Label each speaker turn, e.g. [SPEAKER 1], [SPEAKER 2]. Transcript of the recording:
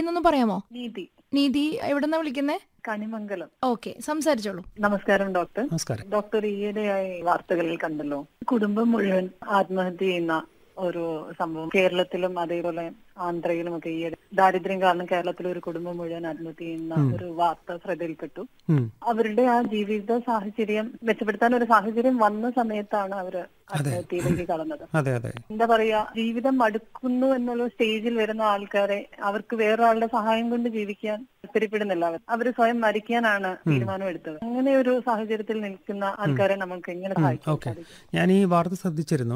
[SPEAKER 1] വിളിക്കുന്നൊന്ന് പറയാമോ
[SPEAKER 2] നീതി
[SPEAKER 1] നീതി എവിടെന്നാ വിളിക്കുന്നേ
[SPEAKER 2] കണിമംഗലം
[SPEAKER 1] ഓക്കെ സംസാരിച്ചോളൂ
[SPEAKER 2] നമസ്കാരം ഡോക്ടർ
[SPEAKER 3] നമസ്കാരം
[SPEAKER 2] ഡോക്ടർ ഈയിടെയായി വാർത്തകളിൽ കണ്ടല്ലോ കുടുംബം മുഴുവൻ ആത്മഹത്യ ചെയ്യുന്ന ഒരു സംഭവം കേരളത്തിലും അതേപോലെ ആന്ധ്രയിലും ഒക്കെ ഈ ദാരിദ്ര്യം കാരണം കേരളത്തിലെ ഒരു കുടുംബം മുഴുവൻ ആത്മഹത്യ ചെയ്യുന്ന ഒരു വാർത്ത ശ്രദ്ധയിൽപ്പെട്ടു
[SPEAKER 3] ഉം.
[SPEAKER 2] അവരുടെ ആ ജീവിത സാഹചര്യം മെച്ചപ്പെടുത്താൻ ഒരു സാഹചര്യം വന്ന സമയത്താണ് അവര് ആത്മഹത്യയിലേക്ക് കടന്നത്
[SPEAKER 3] അതെ അതെ
[SPEAKER 2] എന്താ പറയാ ജീവിതം മടുക്കുന്നു എന്നുള്ള സ്റ്റേജിൽ വരുന്ന ആൾക്കാരെ അവർക്ക് വേറൊരാളുടെ സഹായം കൊണ്ട് ജീവിക്കാൻ താല്പര്യപ്പെടുന്നില്ല അവർ അവര് സ്വയം മരിക്കാനാണ് തീരുമാനമെടുത്തത് അങ്ങനെ ഒരു സാഹചര്യത്തിൽ നിൽക്കുന്ന ആൾക്കാരെ നമുക്ക് എങ്ങനെ സഹായിക്കാൻ
[SPEAKER 3] ഓക്കെ
[SPEAKER 2] സാധിക്കും
[SPEAKER 3] ഞാൻ ഈ വാർത്ത ശ്രദ്ധിച്ചിരുന്നു